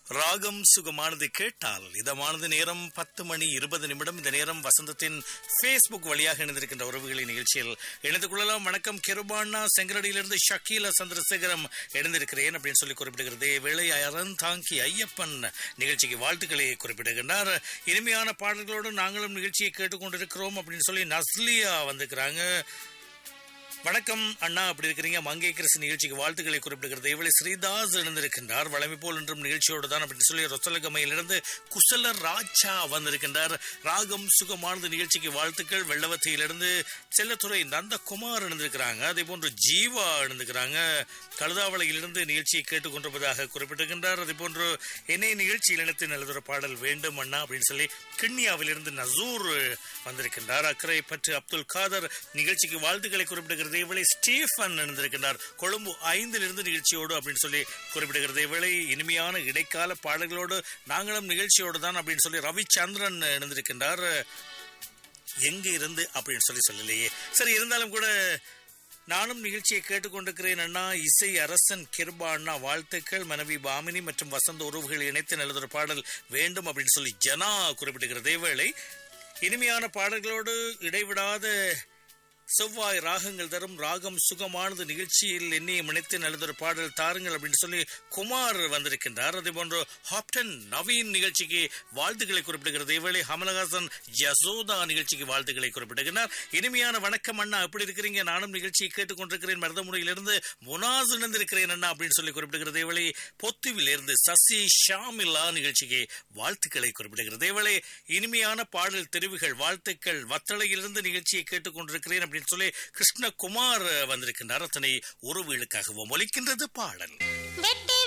ராகம் சுகமானது கேட்டால் இதமானது நேரம் பத்து மணி இருபது நிமிடம் இந்த நேரம் வசந்தத்தின் ஃபேஸ்புக் வழியாக இணைந்திருக்கின்ற உறவுகளின் நிகழ்ச்சியில் இணைந்து கொள்ளலாம் வணக்கம் கிருபாண்ணா செங்கரடியிலிருந்து ஷக்கீல சந்திரசேகரம் இணைந்திருக்கிறேன் அப்படின்னு சொல்லி குறிப்பிடுகிறது வேலை அரண் தாங்கி ஐயப்பன் நிகழ்ச்சிக்கு வாழ்த்துக்களை குறிப்பிடுகின்றார் இனிமையான பாடல்களோடு நாங்களும் நிகழ்ச்சியை கேட்டுக்கொண்டிருக்கிறோம் அப்படின்னு சொல்லி நஸ்லியா வந்திருக்கிறாங்க வணக்கம் அண்ணா அப்படி இருக்கிறீங்க மங்கை கிறிஸ்து நிகழ்ச்சிக்கு வாழ்த்துக்களை குறிப்பிடுகிறது இவளை ஸ்ரீதாஸ் இணைந்திருக்கின்றார் வளமை போல் என்றும் நிகழ்ச்சியோடு தான் அப்படின்னு சொல்லி ரொசலகமையிலிருந்து குசல ராஜா வந்திருக்கின்றார் ராகம் சுகமானது நிகழ்ச்சிக்கு வாழ்த்துக்கள் வெள்ளவத்தையிலிருந்து செல்லத்துறை நந்தகுமார் இணைந்திருக்கிறாங்க அதே போன்று ஜீவா இணைந்திருக்கிறாங்க கழுதாவளையிலிருந்து நிகழ்ச்சியை கேட்டுக்கொண்டிருப்பதாக குறிப்பிட்டிருக்கின்றார் அதே போன்று என்னை நிகழ்ச்சியில் இணைத்து நல்லதொரு பாடல் வேண்டும் அண்ணா அப்படின்னு சொல்லி கிண்ணியாவிலிருந்து நசூர் வந்திருக்கின்றார் அக்கறை பற்று அப்துல் காதர் நிகழ்ச்சிக்கு வாழ்த்துக்களை குறிப்பிடுகிறது இவளை ஸ்டீஃபன் இணைந்திருக்கின்றார் கொழும்பு ஐந்திலிருந்து நிகழ்ச்சியோடு அப்படின்னு சொல்லி குறிப்பிடுகிறது இவளை இனிமையான இடைக்கால பாடல்களோடு நாங்களும் நிகழ்ச்சியோடு தான் அப்படின்னு சொல்லி ரவிச்சந்திரன் இணைந்திருக்கின்றார் எங்க இருந்து அப்படின்னு சொல்லி சொல்லலையே சரி இருந்தாலும் கூட நானும் நிகழ்ச்சியை கேட்டுக்கொண்டிருக்கிறேன் அண்ணா இசை அரசன் கிருபா அண்ணா வாழ்த்துக்கள் மனைவி பாமினி மற்றும் வசந்த உறவுகள் இணைத்து நல்லதொரு பாடல் வேண்டும் அப்படின்னு சொல்லி ஜனா குறிப்பிடுகிறது இதேவேளை இனிமையான பாடல்களோடு இடைவிடாத செவ்வாய் ராகங்கள் தரும் ராகம் சுகமானது நிகழ்ச்சியில் என்னையை இணைத்து நல்லதொரு பாடல் தாருங்கள் அப்படின்னு சொல்லி குமார் வந்திருக்கின்றார் அதே போன்று ஹாப்டன் நவீன் நிகழ்ச்சிக்கு வாழ்த்துக்களை குறிப்பிடுகிறது இவளை கமலஹாசன் யசோதா நிகழ்ச்சிக்கு வாழ்த்துக்களை குறிப்பிடுகிறார் இனிமையான வணக்கம் அண்ணா எப்படி இருக்கிறீங்க நானும் நிகழ்ச்சியை கேட்டுக்கொண்டிருக்கிறேன் மருதமுறையிலிருந்து முனாஸ் இணைந்திருக்கிறேன் அண்ணா அப்படின்னு சொல்லி குறிப்பிடுகிறது இவளை பொத்துவில் இருந்து சசி ஷாமில்லா நிகழ்ச்சிக்கு வாழ்த்துக்களை குறிப்பிடுகிறது இவளை இனிமையான பாடல் தெரிவுகள் வாழ்த்துக்கள் வத்தளையிலிருந்து நிகழ்ச்சியை கேட்டுக்கொண்டிருக்கிறேன் அப்படின்னு சொல்லி கிருஷ்ணகுமார் வந்திருக்கின்றார் அத்தனை உறவுகளுக்காகவும் ஒலிக்கின்றது பாடல் வெட்டி